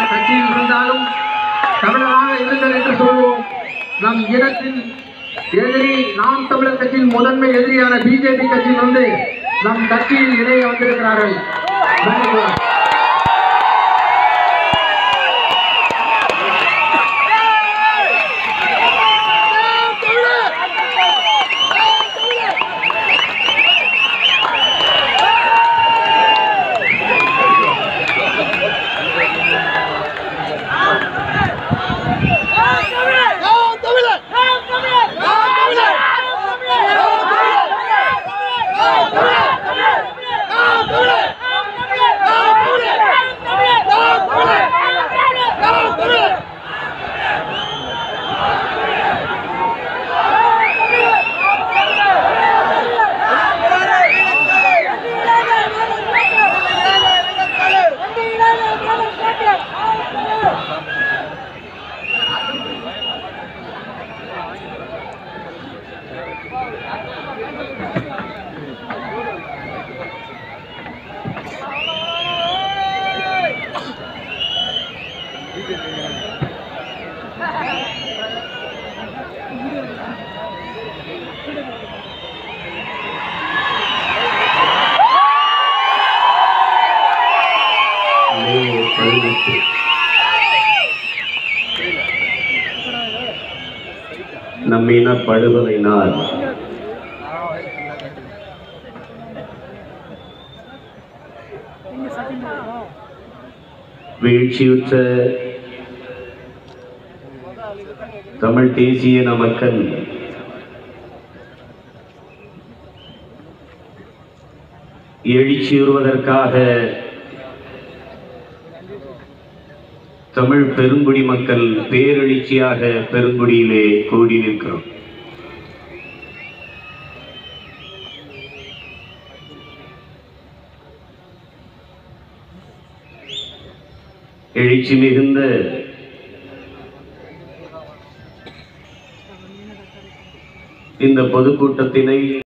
கட்சியில் இருந்தாலும் தமிழராக இருந்தல் என்று சொல்வோம் நம் இனத்தின் எதிரி நாம் தமிழர் கட்சியின் முதன்மை எதிரியான பிஜேபி கட்சியில் வந்து நம் கட்சியில் இணைய வந்திருக்கிறார்கள் நன்றி. மே பதினெட்டு நம்மின படுகொலை நாள் வீழ்ச்சியுற்ற தமிழ் தேசிய நமக்கன் எழுச்சியுறுவதற்காக தமிழ் பெருங்குடி மக்கள் பேரெழுச்சியாக பெருங்குடியிலே கூடி நிற்கிறோம் எழுச்சி மிகுந்த இந்த பொதுக்கூட்டத்தினை